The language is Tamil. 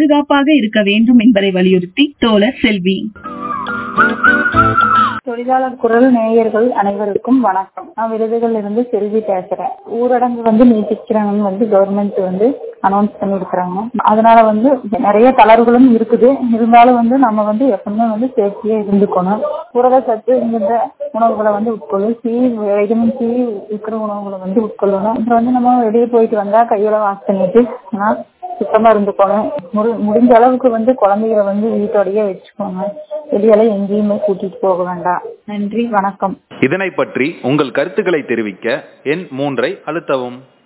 பாதுகாப்பாக இருக்க வேண்டும் என்பதை வலியுறுத்தி தோழர் செல்வி தொழிலாளர் குரல் நேயர்கள் அனைவருக்கும் வணக்கம் நான் விருதுகள் இருந்து செல்வி பேசுறேன் ஊரடங்கு வந்து நீட்டிக்கிறாங்கன்னு வந்து கவர்மெண்ட் வந்து அனௌன்ஸ் பண்ணிருக்கிறாங்க அதனால வந்து நிறைய தளர்வுகளும் இருக்குது இருந்தாலும் வந்து நம்ம வந்து எப்பவுமே வந்து சேஃப்டியா இருந்துக்கணும் புரத சத்து இந்த உணவுகளை வந்து உட்கொள்ளும் சி வைட்டமின் சி இருக்கிற உணவுகளை வந்து உட்கொள்ளணும் அப்புறம் வந்து நம்ம வெளியே போயிட்டு வந்தா கையோட வாஷ் பண்ணிட்டு ஆனால் சுத்தமா இருந்துக்கணும் முடி- முடிஞ்ச அளவுக்கு வந்து குழந்தைகளை வந்து வீட்டோடயே வச்சுக்கோங்க வெளியெல்லாம் எங்கேயுமே கூட்டிட்டு போக வேண்டாம் நன்றி வணக்கம் இதனை பற்றி உங்கள் கருத்துக்களை தெரிவிக்க எண் மூன்றை அழுத்தவும்